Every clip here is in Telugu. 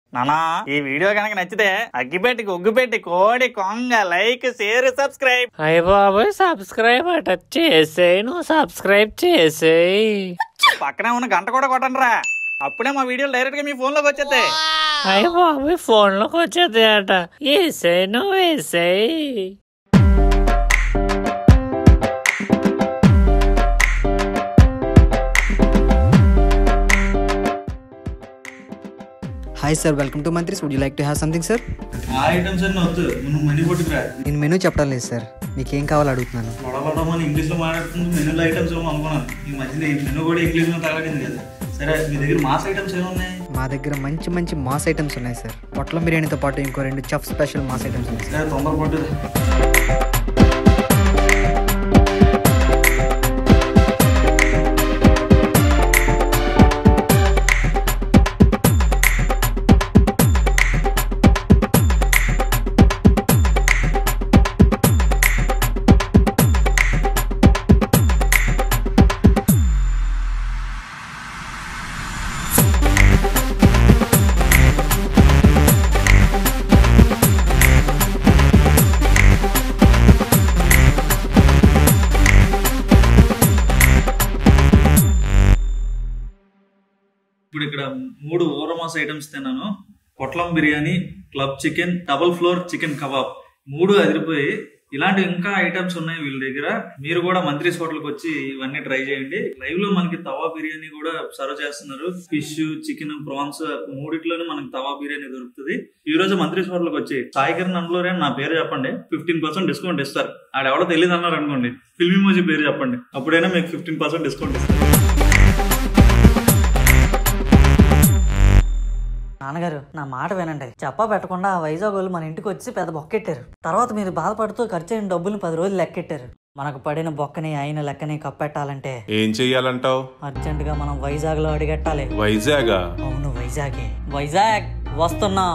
నానా ఈ వీడియో కనుక నచ్చితే అగ్గిపెట్టి ఒగ్గుపెట్టి కోడి కొంగ లైక్ షేర్ సబ్స్క్రైబ్ అయ్య బాబోయ్ సబ్స్క్రైబ్ అట చేసేయ్ నువ్వు సబ్స్క్రైబ్ చేసేయ్ పక్కనే ఉన్న గంట కూడా కొట్టండి రా అప్పుడే మా వీడియోలు డైరెక్ట్ గా మీ ఫోన్ లోకి వచ్చేస్తాయి అయ్య బాబోయ్ ఫోన్లోకి వచ్చేది అట వేసేయ్ నువ్వు వేసేయ్ hi sir welcome to Mantri's would you like to have something sir ఆ ఐటమ్స్ అన్ని వద్దు నువ్వు మెనూ కొట్టుకురా నేను మెనూ చెప్పడం లేదు సార్ మీకు ఏం కావాలో అడుగుతున్నాను లొడలొడమని ఇంగ్లీష్ లో మాట్లాడుతుంది మెనూలో ఐటమ్స్ ఏమో అనుకున్నాను ఈ మధ్యన ఈ మెనూ కూడా ఇంగ్లీష్ లో తగలడింది కదా సరే మీ దగ్గర మాస్ ఐటమ్స్ ఏమున్నాయి మా దగ్గర మంచి మంచి మాస్ ఐటమ్స్ ఉన్నాయి సార్ పొట్లం బిర్యానీతో పాటు ఇంకో రెండు చఫ్ స్పెషల్ మాస్ ఐటమ్స్ ఉన్నాయి సార్ సరే తొందరపడ్డది ఇప్పుడు ఇక్కడ మూడు ఓరమాస్ ఐటమ్స్ తిన్నాను పొట్లం biryani club chicken double floor chicken kebab మూడు అదిరిపోయి ఇలాంటి ఇంకా ఐటమ్స్ ఉన్నాయి వీళ్ళ దగ్గర మీరు కూడా మంత్రి హోటల్కి వచ్చి ఇవన్నీ ట్రై చేయండి లైవ్ లో మనకి తవా బిర్యానీ కూడా సర్వ్ చేస్తున్నారు ఫిష్ చికెన్ ప్రాన్స్ మూడిట్లోనే మనకి తవా బిర్యానీ దొరుకుతుంది ఈ రోజు మంత్రి హోటల్కి వచ్చి సాయికర్ నందలూరి అని నా పేరు చెప్పండి ఫిఫ్టీన్ పర్సెంట్ డిస్కౌంట్ ఇస్తారు ఆడెవడో తెలియదు అన్నారు అనుకోండి ఫిల్మీ మోజీ పేరు చెప్పండి అప్పుడైనా మీకు ఫిఫ్టీన్ పర్సెంట్ డిస్కౌంట్ ఇస్తారు నాన్నగారు నా మాట వినండి చెప్పా పెట్టకుండా ఆ వైజాగ్ వాళ్ళు మన ఇంటికి వచ్చి పెద్ద బొక్కెట్టారు తర్వాత మీరు బాధపడుతూ ఖర్చు అయిన డబ్బుల్ని పది రోజులు లెక్కెట్టారు మనకు పడిన బొక్కని అయిన లెక్కని కప్పెట్టాలంటే ఏం చెయ్యాలంటావు అర్జెంట్ గా మనం వైజాగ్ లో అడిగట్టాలి వైజాగా అవును వైజాగే వైజాగ్ వస్తున్నాం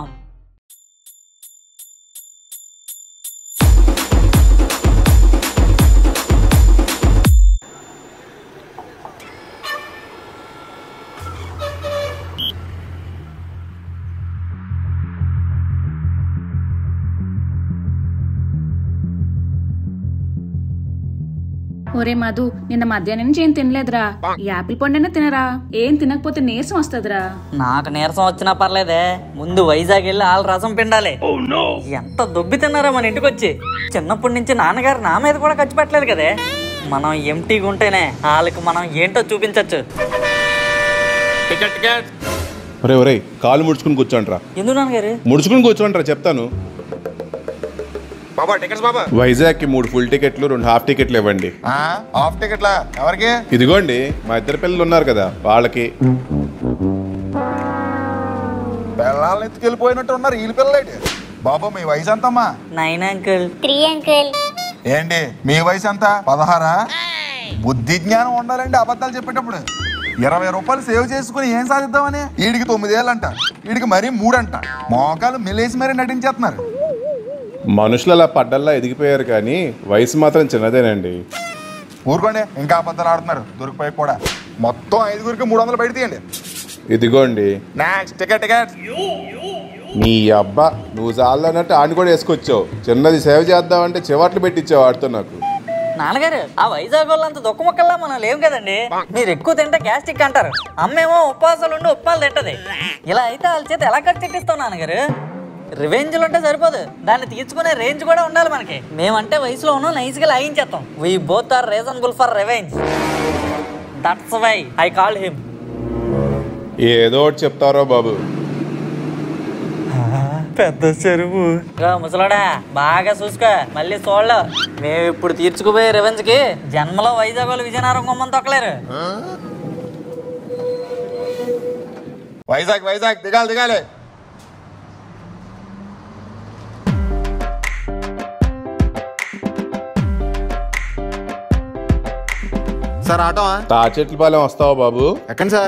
ఒరే మధు నిన్న మధ్యాహ్నం నుంచి ఏం తినలేదురా ఈ యాపిల్ పండైనా తినరా ఏం తినకపోతే నీరసం వస్తుందిరా నాకు నీరసం వచ్చినా పర్లేదే ముందు వైజాగ్ వెళ్ళి వాళ్ళ రసం పిండాలి ఎంత దొబ్బి తిన్నారా మన ఇంటికి వచ్చి చిన్నప్పటి నుంచి నాన్నగారు నా మీద కూడా ఖర్చు పెట్టలేదు కదే మనం ఎంటీగా ఉంటేనే వాళ్ళకి మనం ఏంటో చూపించవచ్చు ఒరే ఒరే కాలు ముడుచుకుని కూర్చోండిరా ఎందుకు నాన్నగారు ముడుచుకుని కూర్చోండిరా చెప్తాను వైజాగ్ కి మూడు ఫుల్ టికెట్లు రెండు హాఫ్ టికెట్లు ఇవ్వండి హాఫ్ టికెట్లా ఎవరికి ఇదిగోండి మా ఇద్దరు పిల్లలు ఉన్నారు కదా వాళ్ళకి పిల్లల్ని ఎత్తుకెళ్ళిపోయినట్టు ఉన్నారు వీళ్ళు పిల్లలేటి బాబు మీ వయసు ఎంతమ్మా నైన్ అంకుల్ త్రీ అంకుల్ ఏంటి మీ వయసు ఎంత పదహారా బుద్ధి జ్ఞానం ఉండాలండి అబద్ధాలు చెప్పేటప్పుడు ఇరవై రూపాయలు సేవ్ చేసుకుని ఏం సాధిద్దామని వీడికి తొమ్మిదేళ్ళంట వీడికి మరీ మూడంట మోకాలు మెలేసి మరీ నటించేస్తున్నారు మనుషులు అలా పడ్డల్లా ఎదిగిపోయారు కానీ వయసు మాత్రం చిన్నదేనండి ఊరుకోండి ఇంకా అబద్ధాలు ఆడుతున్నారు దొరికిపోయి కూడా మొత్తం ఐదుగురికి మూడు వందలు బయట తీయండి ఇదిగోండి నెక్స్ట్ టికెట్ టికెట్ నీ అబ్బా నువ్వు చాలు అన్నట్టు ఆడిని కూడా వేసుకొచ్చావు చిన్నది సేవ చేద్దామంటే చివాట్లు పెట్టించావు ఆడుతో నాకు నాన్నగారు ఆ వైజాగ్ వాళ్ళంత దుఃఖ మొక్కల్లా మనం లేవు కదండి మీరు ఎక్కువ తింటే గ్యాస్ట్రిక్ అంటారు అమ్మేమో ఉపవాసాలు ఉండి ఉప్పాలు తింటది ఇలా అయితే వాళ్ళ చేత ఎలా ఖర్చు ఎట్టిస్తాం నాన్నగారు రివెంజ్లు ఉంటే సరిపోదు దాన్ని తీర్చుకునే రేంజ్ కూడా ఉండాలి మనకి మేమంటే వయసులో ఉన్నాం నైస్ గా లాగించేస్తాం we both are reasonable for revenge that's why I call him ఏదో ఒకటి చెప్తారో బాబు పెద్ద చెరువు ముసలాడా బాగా చూసుకో మళ్ళీ చూడలేవు మేము ఇప్పుడు తీర్చుకుపోయే రివెంజ్ కి జన్మలో వైజాగ్ వాళ్ళు విజయనగరం కొమ్మని తొక్కలేరు వైజాగ్ వైజాగ్ దిగాలి దిగాలి సార్ ఆటో తాచెట్ల పాలెం వస్తావా బాబు ఎక్కండి సార్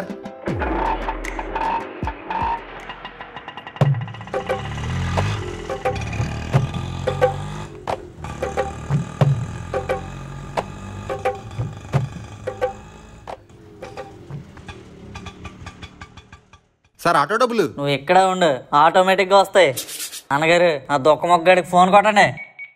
సార్ ఆటో డబ్బులు నువ్వు ఇక్కడ ఉండు ఆటోమేటిక్ గా వస్తాయి అన్నగారు ఆ దొక్క మొగ్గడికి ఫోన్ కొట్టండి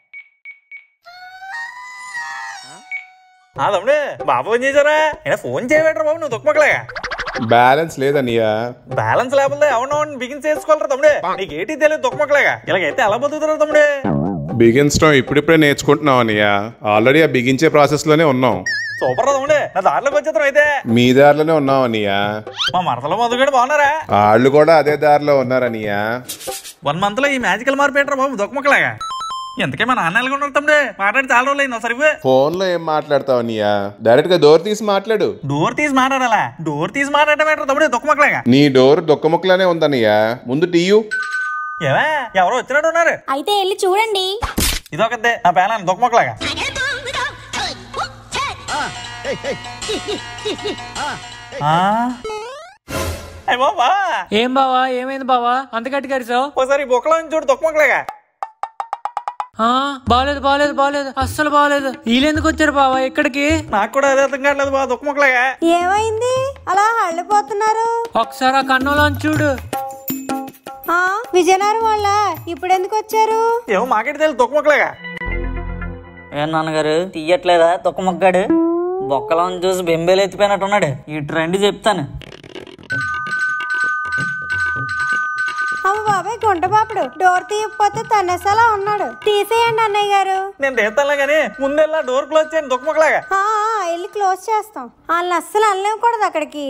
ఆ తమ్ముడు బాబు ఫోన్ చేశారా అయినా ఫోన్ చేయబెట్టరా బాబు నువ్వు దుఃఖమక్కలేగా బ్యాలెన్స్ లేదన్నయ్యా బ్యాలెన్స్ లేకపోతే ఎవరినో బిగిన్ చేసుకోవాలరా తమ్ముడే నీకు ఏంటి తెలియదు దుఃఖమక్కలేగా ఇలాగైతే ఎలా బతుకుతారా తమ్ముడే బిగించడం ఇప్పుడిప్పుడే నేర్చుకుంటున్నాం అన్నయ్య ఆల్రెడీ ఆ బిగించే ప్రాసెస్ లోనే ఉన్నాం సూపర్ రా తమ్ముడే నా దారిలోకి వచ్చేద్దాం అయితే మీ దారిలోనే ఉన్నాం అన్నయ్య మా మరదలో మధుగడ బాగున్నారా వాళ్ళు కూడా అదే దారిలో ఉన్నారన్నయ్య వన్ మంత్ లో ఈ మ్యాజికల్ మార్పేటరా బాబు దుఃఖమక్కలేగా ఎంతకే మా నాన్న ఎలాగ ఉన్నారు తమ్ముడే మాట్లాడి చాలా రోజులు అయింది సరిపోయి ఫోన్ లో ఏం మాట్లాడతావు అన్నయ్య డైరెక్ట్ గా డోర్ తీసి మాట్లాడు డోర్ తీసి మాట్లాడాలా డోర్ తీసి మాట్లాడటం ఏంట్రా తమ్ముడే దుఃఖమక్కలేగా నీ డోర్ దొక్కముక్కలానే ఉందన్నయ్య ముందు టీయు ఏవా ఎవరో వచ్చినట్టు ఉన్నారు అయితే వెళ్ళి చూడండి ఇదొకదే నా పేనాన్ని దుఃఖమక్కలేగా అయ్య బాబా ఏం బావా ఏమైంది బావా అంత గట్టి కరిసావు ఒకసారి బొక్కలో నుంచి చూడు దుఃఖమక్కలేగా బాలేదు బాలేదు బాలేదు అస్సలు బాలేదు వీళ్ళెందుకు వచ్చారు బావా ఇక్కడికి నాకు కూడా అదే అర్థం కావట్లేదు బా దుఃఖమక్కలేగా ఏమైంది అలా హళ్ళిపోతున్నారు ఒకసారి ఆ కన్నులోంచి చూడు ఆ, విజయనగరం వాళ్ళ ఇప్పుడు ఎందుకు వచ్చారు ఏమో మాకెట్ తెలియదు దుఃఖమక్కలేగా ఏం నాన్నగారు తీయట్లేదా తొక్క మొగ్గాడు బొక్కలో చూసి బెంబేలు ఎత్తిపోయినట్టున్నాడు ఈ ట్రెండ్ చెప్తాను అమ్మ బాబాయ్ గుంటబాపుడు డోర్ తీయకపోతే తనేసలా ఉన్నాడు తీసేయండి అన్నయ్య గారు నేను తీస్తానులే కానీ ముందెల్లా డోర్ క్లోజ్ చేయండి దుఃఖమక్కలేగా ఆ, ఆ, వెళ్ళి క్లోజ్ చేస్తాం వాళ్ళని అస్సలు అనలేకూడదు అక్కడికి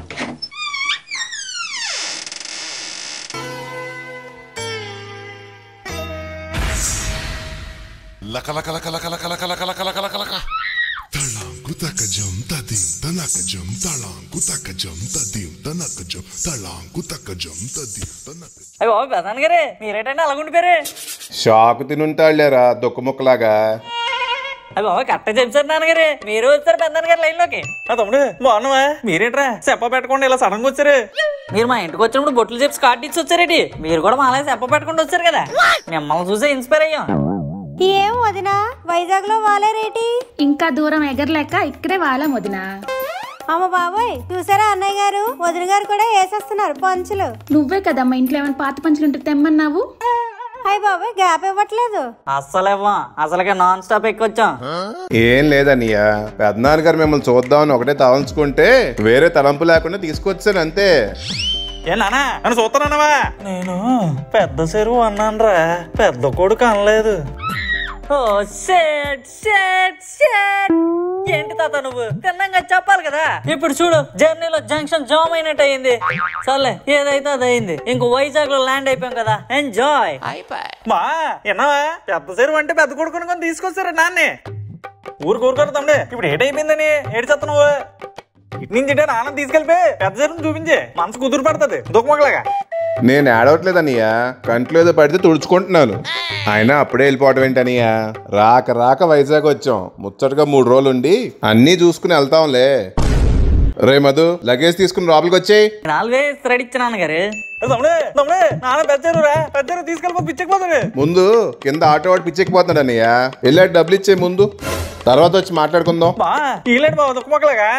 లక లక లక లక లక లక లక లక లక లక లక తళాంకు తకజం తదిం తనకజం తళాంకు తకజం తదిం తనకజం తళాంకు తకజం తదిం తనక అయ్యి బాబు పెదాన్ గారే మీరేటండి అలా ఉండిపోయారు షాకు తినుంటాడులేరా దొక్కముక్కలాగా అయ్యి బాబు కరెక్ట్ చెప్పారు నాన్నగారు మీరు వచ్చారు పెద్దనాన్న గారు లైన్ లోకి ఆ తమ్ముడు బాగున్నావా మీరేంట్రా చెప్ప పెట్టకుండా ఇలా సడన్ గా వచ్చారు మీరు మా ఇంటికి వచ్చినప్పుడు బొట్లు చెప్పి కార్డు ఇచ్చి వచ్చారేటి మీరు కూడా మాలే చెప్ప పెట్టకుండా వచ్చారు కదా మిమ్మల్ని చూసే ఇన్స్పైర్ అయ్యాం ఏం వదినా వైజాగ్ లో వాలేరేటి ఇంకా దూరం ఎగరలేక ఇక్కడే వాళ్ళం వదినా అమ్మ బాబాయ్ చూసారా అన్నయ్య గారు వదిన గారు కూడా వేసేస్తున్నారు పంచులు నువ్వే కదమ్మా ఇంట్లో ఏమైనా పాత పంచులుంటే తెమ్మన్నావు అయ్య బాబాయ్ గ్యాప్ ఇవ్వట్లేదు అస్సలు ఇవ్వం అసలుకే నాన్ స్టాప్ ఎక్కొచ్చాం ఏం లేదన్నయ్య పెద్దనాన్న గారు మిమ్మల్ని చూద్దామని ఒకటే తలంచుకుంటే వేరే తలంపు లేకుండా తీసుకొచ్చాను అంతే ఏ నానా నన్ను చూస్తానన్నావా నేను పెద్ద చెరువు అన్నానురా పెద్ద కొడుకు అనలేదు ఓ షేట్ షేట్ షేట్ ఏంటి తాత నువ్వు తిన్నంగా చెప్పాలి కదా ఇప్పుడు చూడు జర్నీలో జంక్షన్ జామ్ అయినట్టు అయింది సర్లే ఏదైతే అది అయింది ఇంకో వైజాగ్ లో ల్యాండ్ అయిపోయాం కదా ఎంజాయ్ మా ఎన్నావా పెద్ద చెరువు అంటే పెద్ద కొడుకుని కొని తీసుకొచ్చారు నాన్నే ఊరు ఊరుకోరు తమ్ముడే ఇప్పుడు ఏటైపోయిందని ఏడు చెత్త నువ్వు ఇటు నుంచి ఇటే నాన్న తీసుకెళ్ళిపోయి పెద్ద చెరువుని చూపించే మనసు కుదురు పడుతుంది దుఃఖమొక్కలాగా నేను ఏడవట్లేదన్నయ్య కంట్లో ఏదో పడితే తుడుచుకుంటున్నాను అయినా అప్పుడే వెళ్ళిపోవటం ఏంటన్నయ్య రాక రాక వైజాగ్ వచ్చాం ముచ్చటగా మూడు రోజులు ఉండి అన్నీ చూసుకుని వెళ్తాంలే రే మధు లగేజ్ తీసుకుని లోపలికి వచ్చేయి నాలుగే థ్రెడ్ ఇచ్చిన గారు తమ్ముడే తమ్ముడే నాన్న పెద్ద చెరువు రా పెద్ద చెరువు తీసుకెళ్ళిపో పిచ్చకపోతాడు ముందు కింద ఆటో వాడు పిచ్చెక్కిపోతున్నాడు అన్నయ్య వెళ్ళాడు డబ్బులు ఇచ్చే ముందు తర్వాత వచ్చి మాట్లాడుకుందాం బా ఈలేడు బాబు దుఃఖమొక్కలాగా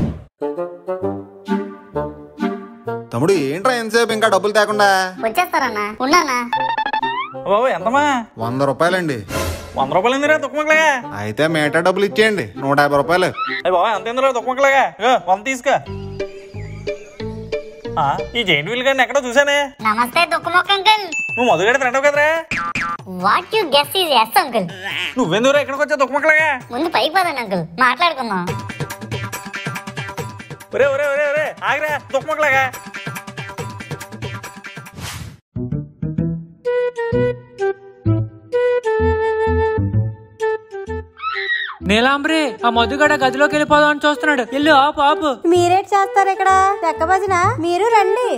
తమ్ముడు ఏంట్రా ఎంతసేపు ఇంకా డబ్బులు తేకుండా వచ్చేస్తారన్నా ఉన్నానా బాబు ఎంతమా వంద రూపాయలండి వంద రూపాయలు ఎందురా దుఃఖమొక్కలాగా అయితే మేటా డబ్బులు ఇచ్చేయండి నూట యాభై రూపాయలు అయ్యి బాబా ఎంత ఎందురా దుఃఖమొక్కలాగా ఇగో, వంద తీసుకో ఆ, ఈ జైంట్ వీల్ గారిని ఎక్కడో చూసానే నమస్తే దుఃఖమొక్క అంకుల్ నువ్వు మధుగడి ఫ్రెండ్ కదరా what you guess is yes uncle నువ్వెందుకురా ఎక్కడికి వచ్చా దుఃఖమొక్కలాగా ముందు పైకి పదండి అంకుల్ మాట్లాడుకుందాం ఒరే ఒరే ఒరే ఒరే ఆగిరా దుఃఖమొక్కలాగా నీలాంబ్రి ఆ మధుగడ గదిలోకి వెళ్ళిపోదాం అని చూస్తున్నాడు ఇల్లు ఆపు ఆపు మీరేట్ చేస్తారు ఇక్కడ చెక్క భజన మీరు రండి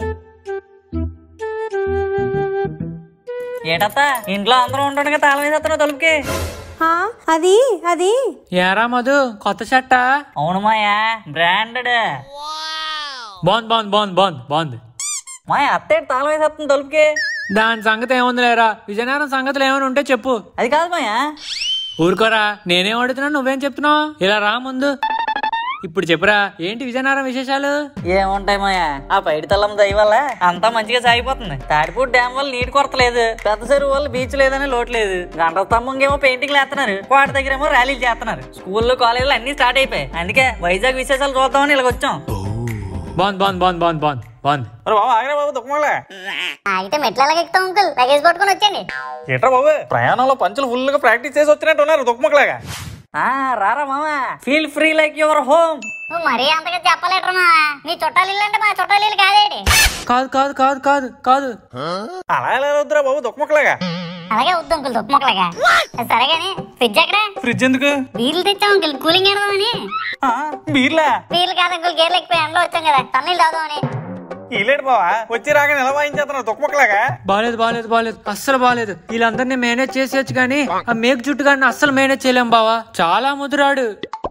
ఏటత్తా ఇంట్లో అందరూ ఉండడానికి తాళం వేసేస్తున్నావు తలుపుకి ఆ, అది అది ఏరా మధు కొత్త షర్ట అవును మాయా బ్రాండెడ్ బాగుంది బాగుంది బాగుంది బాగుంది బాగుంది మాయ అత్తే తాళం వేసేస్తుంది తలుపుకి దాని సంగతి ఏముంది లేరా విజయనగరం సంగతులు ఏమైనా ఉంటే చెప్పు అది కాదు మాయా ఊరుకోరా నేనేం అడుగుతున్నా నువ్వేం చెప్తున్నావు ఇలా రా ముందు ఇప్పుడు చెప్పురా ఏంటి విజయనగరం విశేషాలు ఏముంటాయి మాయా ఆ పైడి తల్లం దయ వల్ల అంతా మంచిగా సాగిపోతుంది తాడిపూడి డ్యామ్ వల్ల నీటి కొరత లేదు పెద్ద చెరువు వల్ల బీచ్ లేదని లోటు లేదు గంట స్తంభంకేమో పెయింటింగ్ వేస్తున్నారు కోట దగ్గర ఏమో ర్యాలీలు చేస్తున్నారు స్కూల్లో కాలేజీలు అన్ని స్టార్ట్ అయిపోయాయి అందుకే వైజాగ్ విశేషాలు చూద్దామని ఇలా వచ్చాం బాగుంది బాగుంది బాగుంది బాగుంది బాగుంది బాగుంది మరి బాబు ఆగరా బాబు దుఃఖమలే అయితే మెట్లు ఎలాగ ఎక్కుతాం అంకుల్ లగేజ్ పట్టుకొని వచ్చండి ఏట్రా బాబు ప్రయాణంలో పంచులు ఫుల్ గా ప్రాక్టీస్ చేసి వచ్చినట్టు ఉన్నారు దుఃఖమక్కలాగా ఆ రారా మామా feel free like your home నువ్వు మరీ అంతగా చెప్పలేట్రా మా మీ చుట్టాలు ఇల్లు అంటే మా చుట్టాలు ఇల్లు కాదేటి కాదు కాదు కాదు కాదు కాదు అలా ఎలా వద్దురా బాబు దుఃఖమక్కలాగా అలాగే వద్దు అంకుల్ దుప్పమొక్కలాగా సరే గానీ ఫ్రిడ్జ్ ఎక్కడ ఫ్రిడ్జ్ ఎందుకు బీర్లు తెచ్చాం అంకుల్ కూలింగ్ ఎడదామని బీర్లా బీర్లు కాదు అంకుల్ గేర్లు ఎక్కిపోయి ఎండలో వచ్చాం కదా తన్నీళ్ళు తాగుదామని ఇల్లేడు బావా వచ్చి రాగా ఎలా వాయించేస్తున్నారు దుఃఖమక్కలాగా బాలేదు బాలేదు బాలేదు అస్సలు బాలేదు వీళ్ళందరినీ మేనేజ్ చేసేయచ్చు కానీ ఆ మేక్ జుట్టు గారిని అస్సలు మేనేజ్ చేయలేం బావా చాలా ముదురాడు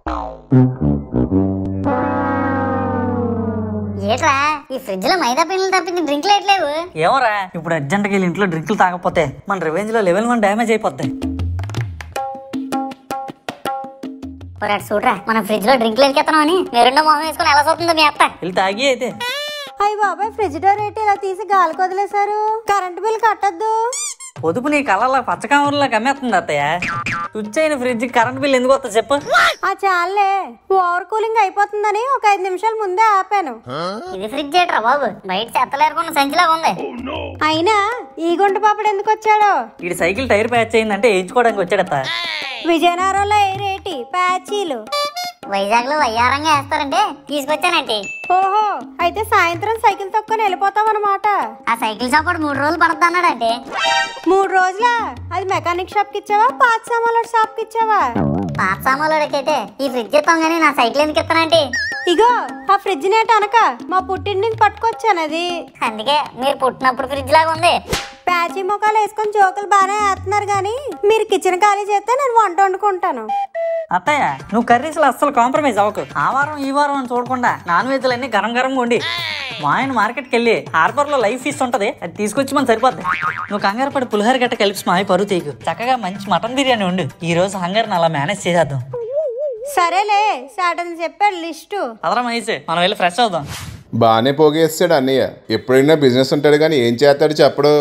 ఏట్రా ఈ ఫ్రిడ్జ్ లో మైదా పిండిలు తప్పించి డ్రింక్లు ఎట్లేవు ఏమోరా ఇప్పుడు అర్జెంట్గా వీళ్ళ ఇంట్లో డ్రింకులు తాగకపోతే మన రివెంజ్ లో లెవెల్ వన్ డ్యామేజ్ అయిపోతాయి ఒరే అటు చూడరా మనం ఫ్రిడ్జ్ లో డ్రింక్లు ఎక్కేస్తున్నాం అని మెరుండో మొహం వేసుకుని ఎలా చూస్తుందో మీ అత్త వెళ్ళి తాగి అయితే అయ్యి బాబాయ్ ఫ్రిడ్జ్ డోర్ ఏంటి ఇలా తీసి గాలికి వదిలేశారు కరెంట్ బిల్ కట్టద్దు పొదుపు నీ కళ్ళలో పచ్చకామూరులా కమ్మేస్తుంది అత్తయ్య స్విచ్ అయిన ఫ్రిడ్జ్ కరెంట్ బిల్ ఎందుకు వస్తా చెప్పు ఆ చాలే ఓవర్ కూలింగ్ అయిపోతుందని ఒక ఐదు నిమిషాల ముందే ఆపాను ఇది ఫ్రిడ్జ్ ఏట్రా బాబు బయట చెత్తలేరుకున్న సంచిలాగా ఉంది అయినా ఈ గుంట పాపడు ఎందుకు వచ్చాడో ఈ సైకిల్ టైర్ ప్యాచ్ అయిందంటే వేయించుకోవడానికి వచ్చాడత్త విజయనగరంలో ఏ రేటి ప్యాచీలు వైజాగ్ లో వయ్యారంగా వేస్తారంటే తీసుకొచ్చానంటే ఓహో అయితే సాయంత్రం సైకిల్ తొక్కుని వెళ్ళిపోతాం అనమాట ఆ సైకిల్ షాప్ వాడు మూడు రోజులు పడుతుంది అన్నాడంటే మూడు రోజులా అది మెకానిక్ షాప్ కి ఇచ్చావా పాత సామాన్ల షాప్ కి ఇచ్చావా పాత సామాన్లోడికైతే ఈ ఫ్రిడ్జ్ ఇస్తాం కానీ నా సైకిల్ ఎందుకు ఇస్తానంటే ఇగో ఆ ఫ్రిడ్జ్ నేట అనక మా పుట్టింటి నుంచి పట్టుకొచ్చాను అది అందుకే మీరు పుట్టినప్పుడు ఫ్రిడ్జ్ లాగా ఉంది ప్యాచీ ముఖాలు వేసుకొని జోకులు బాగానే వేస్తున్నారు కానీ మీరు కిచెన్ ఖాళీ చేస్తే నేను వంట వండుకుంటాను అత్తయ్య నువ్వు కర్రీస్లో అస్సలు కాంప్రమైజ్ అవ్వకు ఆ వారం ఈ వారం అని చూడకుండా నాన్ వెజ్లు అన్ని గరం గరంగా ఉండి మా ఆయన మార్కెట్కి వెళ్ళి హార్బర్ లో లైఫ్ ఫిష్ ఉంటది అది తీసుకొచ్చి మనం సరిపోద్ది నువ్వు కంగారు పడి పులిహోర గట్ట కలిపి మా పరువు తీయకు చక్కగా మంచి మటన్ బిర్యానీ ఉండు ఈ రోజు హంగర్ని అలా మేనేజ్ చేసేద్దాం సరేలే సాటన్ చెప్పాడు లిస్టు అదరా మహేష్ మనం వెళ్ళి ఫ్రెష్ అవుదాం బాగానే పోగేస్తాడు అన్నయ్య ఎప్పుడైనా బిజినెస్ ఉంటాడు కానీ ఏం చేస్తాడు చెప్పడు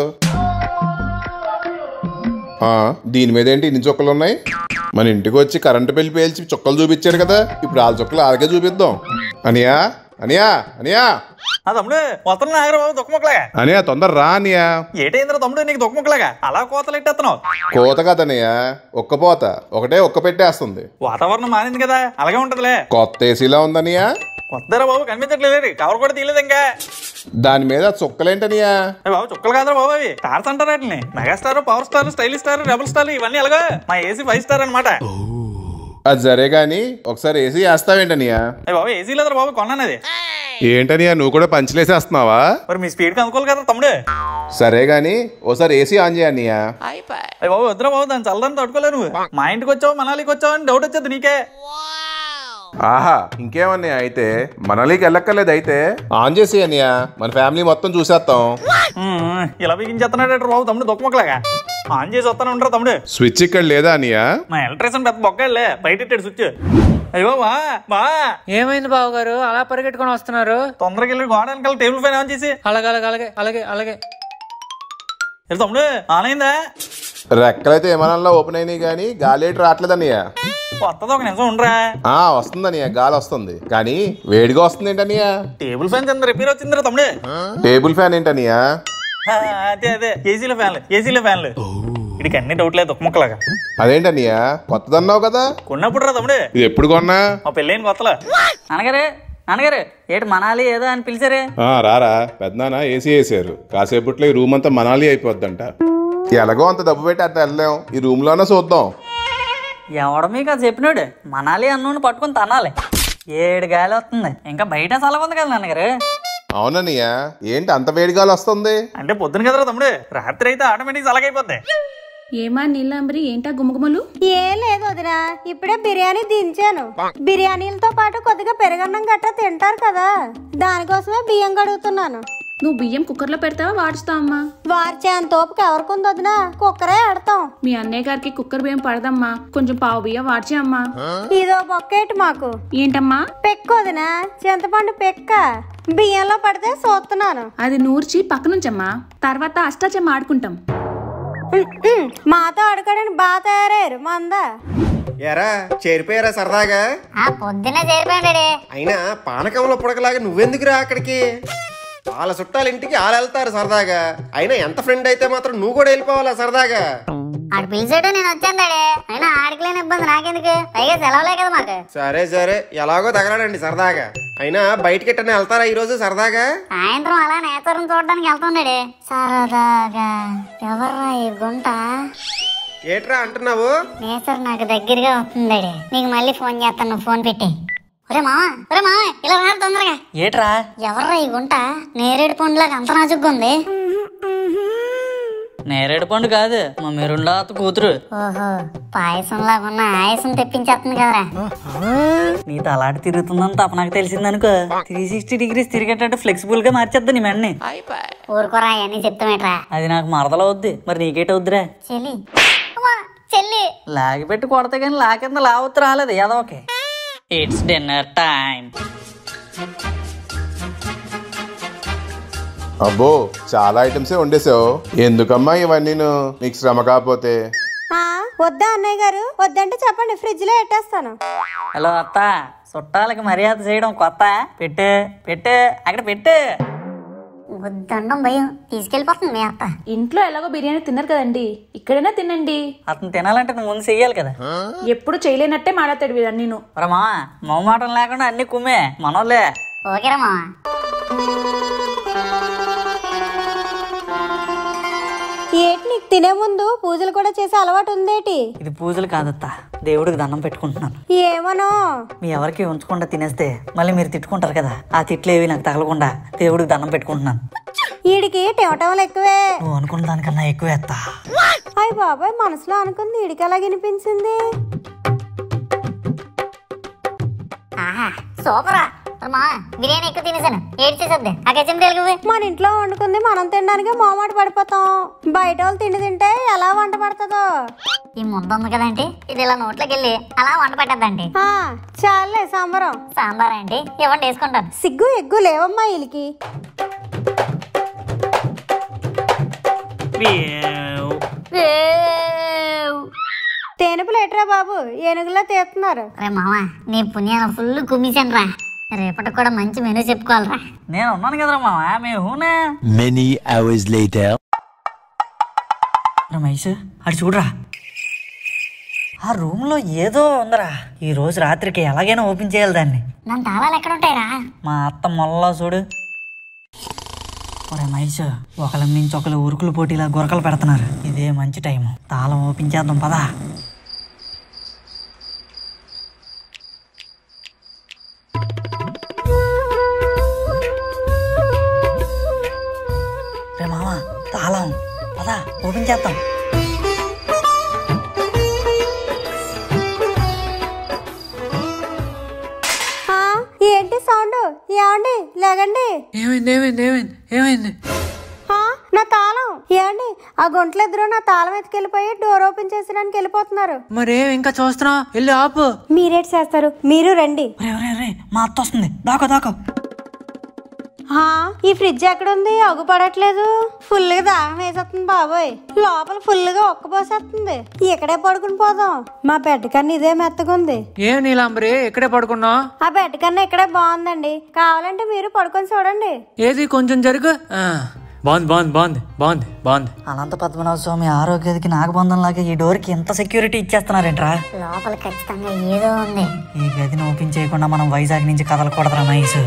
ఆ, దీని మీద ఏంటి ఇన్ని చుక్కలు ఉన్నాయి మన ఇంటికి వచ్చి కరెంటు బిల్ పేల్చి చుక్కలు చూపించాడు కదా ఇప్పుడు ఆ చుక్కలు ఆలకే చూపిద్దాం అనియా అనియా అనియా ఆ తమ్ముడు మొత్తం ఆగరా బాబు దుఃఖమక్కలాగా అనియా తొందర రా అనియా ఏటైందిరా తమ్ముడు నీకు దుఃఖమక్కలాగా అలా కోతలు ఎట్టేస్తున్నావు కోత కదనయ్య ఒక్క పోత ఒకటే ఒక్క పెట్టేస్తుంది వాతావరణం మారింది కదా అలాగే ఉంటదిలే కొత్త ఏసీలా ఉందనియా కొత్తరా బాబు కనిపించట్లేదు కవర్ కూడా తీయలేదు ఇంకా దాని మీద చుక్కలేంటనియా ఏ బాబు చుక్కలు కాదురా బాబు అవి స్టార్స్ అంటారు వాటిని megastar power star style star rebel star ఇవన్నీ ఎలాగో మా ఏసీ ఫైవ్ స్టార్ అనమాట అది సరే గాని ఒకసారి ఏసీ వేస్తావేంటనియా ఏ బాబు ఏసీ లేదురా బాబు కొన్నాను అది ఏంటనియా నువ్వు కూడా పంచలేసేస్తున్నావా మరి మీ స్పీడ్ కి అనుకోవాలి కదా తమ్ముడు సరే గాని ఓసారి ఏసీ ఆన్ చేయనియా అయ్య బాబు వద్దురా బాబు దాని చల్లదని తట్టుకోలేవు నువ్వు మా ఇంటికి వచ్చావు మనాలికి వచ్చావు అని డౌట్ వచ్చేది నీకే ఆహా ఇంకేమన్నా అయితే మనలీకి వెళ్ళక్కర్లేదు అయితే ఆన్ చేసి అనియా మన ఫ్యామిలీ మొత్తం చూసేస్తాం ఉమ్, ఇలా బిగించేస్తున్నాడు బాబు తమ్ముడు దుఃఖమొక్కలాగా ఆన్ చేసి వస్తాను ఉండరా తమ్ముడు స్విచ్ ఇక్కడ లేదా అనియా మా ఎలక్ట్రీషియన్ పెద్ద బొక్కలే బయట ఇట్టాడు స్విచ్ అయ్యో బా బా ఏమైంది బావ గారు అలా పరిగెట్టుకొని వస్తున్నారు తొందరగా వెళ్ళి గోడ వెనకాల టేబుల్ పైన ఆన్ చేసి అలాగే అలాగే అలాగే అలాగే అలాగే ఏ తమ్ముడు ఆన్ అయిందా రెక్కలైతే విమానంలో ఓపెన్ అయినాయి కానీ గాలి ఏంటి రావట్లేదు అనియా కొత్తది ఒక నిమిషం ఉండరా ఆ వస్తుందనియా గాలి వస్తుంది కానీ వేడిగా వస్తుంది ఏంటనియా టేబుల్ ఫ్యాన్ కింద రిపేర్ వచ్చిందిరా తమ్ముడు టేబుల్ ఫ్యాన్ ఏంటనియా ఆ, అదే అదే ఏసీలో ఫ్యాన్లు ఏసీలో ఫ్యాన్లు వీడికి అన్ని డౌట్లే దుఃఖముక్కలాగా అదేంటనియా కొత్తదన్నావు కదా కొన్నప్పుడు రా తమ్ముడు ఇది ఎప్పుడు కొన్నా మా పెళ్ళైన కొత్తలో నాన్నగారు నాన్నగారు ఏటి మనాలి ఏదో అని పిలిచారే ఆ, రారా పెద్దనాన్న ఏసీ వేసారు కాసేపట్లో ఈ రూమ్ అంతా మనాలి అయిపోద్దంట ఎలాగో అంత డబ్బు పెట్టి అట్లా వెళ్ళలేం ఈ రూమ్ లోనే చూద్దాం ఎవడ మీకు అది చెప్పినాడు మనాలి అన్నోని పట్టుకొని తనాలి ఏడు గాలి వస్తుంది ఇంకా బయట చల్లగా ఉంది కదా నాన్నగారు అవునన్నయ్యా ఏంటి అంత వేడి గాలి వస్తుంది అంటే పొద్దున కదరా తమ్ముడు రాత్రి అయితే ఆటోమేటిక్ అలాగైపోద్ది ఏమా నీలాంబరి ఏంటా గుమగుమలు ఏం లేదు వదినా ఇప్పుడే బిర్యానీ దించాను బిర్యానీలతో పాటు కొద్దిగా పెరుగన్నం గట్రా తింటారు కదా దానికోసమే బియ్యం కడుగుతున్నాను నువ్వు బియ్యం కుక్కర్లో పెడతావా వాడుస్తావా అమ్మా వార్చే అంత ఓపిక ఎవరికి వదినా కుక్కరే ఆడతాం మీ అన్నయ్య గారికి కుక్కర్ బియ్యం పడదమ్మా కొంచెం పావు బియ్యం వాడ్చే అమ్మా ఇదో బొక్కేటి మాకు ఏంటమ్మా పెక్క వదినా చింతపండు పెక్క బియ్యంలో పడితే చూస్తున్నాను అది నూర్చి పక్కనుంచమ్మా తర్వాత అష్టాచమ్మ ఆడుకుంటాం మాతో ఆడుకోవడానికి బాగా తయారయ్యారు మందా ఎరా చేరిపోయారా సరదాగా ఆ పొద్దున్నే చేరిపోయాడు అయినా పానకంలో పుడకలాగా నువ్వెందుకురా అక్కడికి వాళ్ళ చుట్టాల ఇంటికి వాళ్ళు వెళ్తారు సరదాగా అయినా ఎంత ఫ్రెండ్ అయితే మాత్రం నువ్వు కూడా వెళ్ళిపోవాలా సరదాగా ఆడు పిలిచాడు నేను వచ్చాను డాడీ అయినా ఆడికి లేని ఇబ్బంది నాకెందుకు పైగా సెలవులే కదా మాకు సరే సరే ఎలాగో తగలడండి సరదాగా అయినా బయటికి ఎట్టనే వెళ్తారా ఈ రోజు సరదాగా సాయంత్రం అలా నేతరం చూడడానికి వెళ్తున్నాడు సరదాగా ఎవర్రా ఈ గుంట ఏట్రా అంటున్నావు నేచర్ నాకు దగ్గరగా వస్తుంది డాడీ నీకు మళ్ళీ ఫోన్ చేస్తాను నువ్వు ఫోన్ పెట్టి ఒరే మామ ఒరే మామ ఇలా రా తొందరగా ఏట్రా ఎవర్రా ఈ గుంట నేరేడు పండులాగా అంత నాజుగ్గా ఉంది నేరేడు పండు కాదు మా మెరుండాత కూతురు ఓహో పాయసం లాగా ఉన్న ఆయాసం తెప్పించేస్తుంది కదరా నీ తలాటి తిరుగుతుందని తప్ప నాకు తెలిసిందనుకో త్రీ సిక్స్టీ డిగ్రీస్ తిరిగేటట్టు ఫ్లెక్సిబుల్ గా మార్చేద్దా నీ మెండ్ని ఊరుకోరా అవన్నీ చెప్తామేట్రా అది నాకు మరదలవుద్ది మరి నీకేటవుద్దిరా చెల్లి అమ్మా, చెల్లి లాగి పెట్టి కొడతా కానీ లాకింద లావత్తు రాలేదు ఏదో ఓకే ఇట్స్ డిన్నర్ టైం అబ్బో చాలా ఐటమ్సే వండేసావు ఎందుకమ్మా ఇవన్నీ నీకు శ్రమ కాకపోతే ఆ, వద్దా అన్నయ్య గారు వద్దంటే చెప్పండి ఫ్రిడ్జ్ లో పెట్టేస్తాను హలో అత్త చుట్టాలకి మర్యాద చేయడం కొత్త పెట్టు పెట్టు అక్కడ పెట్టు వద్దండం భయం తీసుకెళ్ళిపోతుంది మీ అత్త ఇంట్లో ఎలాగో బిర్యానీ తిన్నారు కదండి ఇక్కడైనా తినండి అతను తినాలంటే నువ్వు ముందు చెయ్యాలి కదా ఎప్పుడు చేయలేనట్టే మాట్లాడతాడు వీడు నేను రమా మొహమాటం లేకుండా అన్ని కుమ్మే మనోళ్ళే ఓకేరా మామ ఏటి నీకు తినే ముందు పూజలు కూడా చేసే అలవాటు ఉందేటి ఇది పూజలు కాదత్త దేవుడికి దండం పెట్టుకుంటున్నాను ఏమనో మీ ఎవరికి ఉంచకుండా తినేస్తే మళ్ళీ మీరు తిట్టుకుంటారు కదా ఆ తిట్లు ఏవి నాకు తగలకుండా దేవుడికి దండం పెట్టుకుంటున్నాను ఈడికి టెవటంలు ఎక్కువే నువ్వు అనుకున్న దానికన్నా ఎక్కువ ఎత్తా అయ్య బాబాయ్ మనసులో అనుకుంది ఈడికి ఎలా వినిపించింది ఆహా సూపరా మా బిర్యానీ ఎక్కువ తినేసాను ఏడు చేసేద్ది ఆ కెచ్చం తెలుగు మన ఇంట్లో వండుకుంది మనం తినడానికి మోమాట పడిపోతాం బయట వాళ్ళు తిండి తింటే ఎలా వంట పడుతుందో ఈ ముద్ద ఉంది కదండి ఇది ఇలా నోట్లోకి వెళ్ళి అలా వంట పెట్టద్దండి ఆ, చాలే సంబరం సాంబార్ అండి ఇవ్వండి వేసుకుంటాను సిగ్గు ఎగ్గు లేవమ్మా వీళ్ళకి తేనుపులు ఎట్రా బాబు ఏనుగులా తీస్తున్నారు రే మామ నీ పుణ్యాన ఫుల్ కుమ్మిసాను రా రేపటి కూడా మంచి మెనూ చెప్పుకోవాలరా నేను ఉన్నాను కదరా మామ మేము హూనా Many hours later. రమేష్ అటు చూడరా ఆ రూమ్ లో ఏదో ఉందరా ఈ రోజు రాత్రికి ఎలాగైనా ఓపెన్ చేయాలి దాన్ని నన్ను తాళాలు ఎక్కడ ఉంటాయిరా మా అత్త మొల్ల చూడు ఒరే మహేష్ ఒకళ్ళ మించి ఒకళ్ళు ఉరుకులు పోటీలా గురకలు పెడుతున్నారు ఇదే మంచి టైం తాళం ఓపెన్ చేద్దాం పదా రే మామ తాళం పదా ఓపెన్ చేద్దాం ఆ, ఏంటి సౌండ్ ఏమండి లేగండి ఏమైంది ఏమైంది ఏమైంది ఏమైంది ఆ, నా తాళం ఏమండి ఆ గుంటలు ఇద్దరు నా తాళం ఎత్తుకెళ్ళిపోయి డోర్ ఓపెన్ చేసడానికి వెళ్ళిపోతున్నారు మరేం ఇంకా చూస్తున్నావు వెళ్ళి ఆపు మీరేటి చేస్తారు మీరు రండి మా అత్త వస్తుంది దాకో దాకో ఆ, ఈ ఫ్రిడ్జ్ ఎక్కడుంది అగు పడట్లేదు ఫుల్ గా దాహం వేసేస్తుంది బాబోయ్ లోపల ఫుల్ గా ఒక్కబోసేస్తుంది ఇక్కడే పడుకుని పోదాం మా బెడ్ కన్నా ఇదే మెత్తగుంది ఏం నీలాంబరి ఇక్కడే పడుకున్నావు ఆ బెడ్ కన్నా ఇక్కడే బాగుందండి కావాలంటే మీరు పడుకొని చూడండి ఏది కొంచెం జరుగు ఆ, బాగుంది బాగుంది బాగుంది బాగుంది బాగుంది అనంత పద్మనాభ స్వామి ఆరోగ్యకి నాగబంధం లాగా ఈ డోర్కి ఎంత సెక్యూరిటీ ఇచ్చేస్తున్నారేంట్రా లోపల ఖచ్చితంగా ఏదో ఉంది ఈ గదిని ఓపెన్ చేయకుండా మనం వైజాగ్ నుంచి కదలకూడదురా మహేష్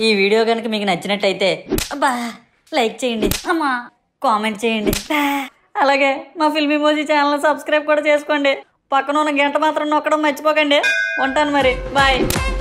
ఈ వీడియో కనుక మీకు నచ్చినట్టయితే అబ్బా లైక్ చేయండి అమ్మా కామెంట్ చేయండి బా. అలాగే మా ఫిల్మీ మోజీ ఛానల్ సబ్స్క్రైబ్ కూడా చేసుకోండి పక్కన ఉన్న గంట మాత్రం నొక్కడం మర్చిపోకండి ఉంటాను మరి బాయ్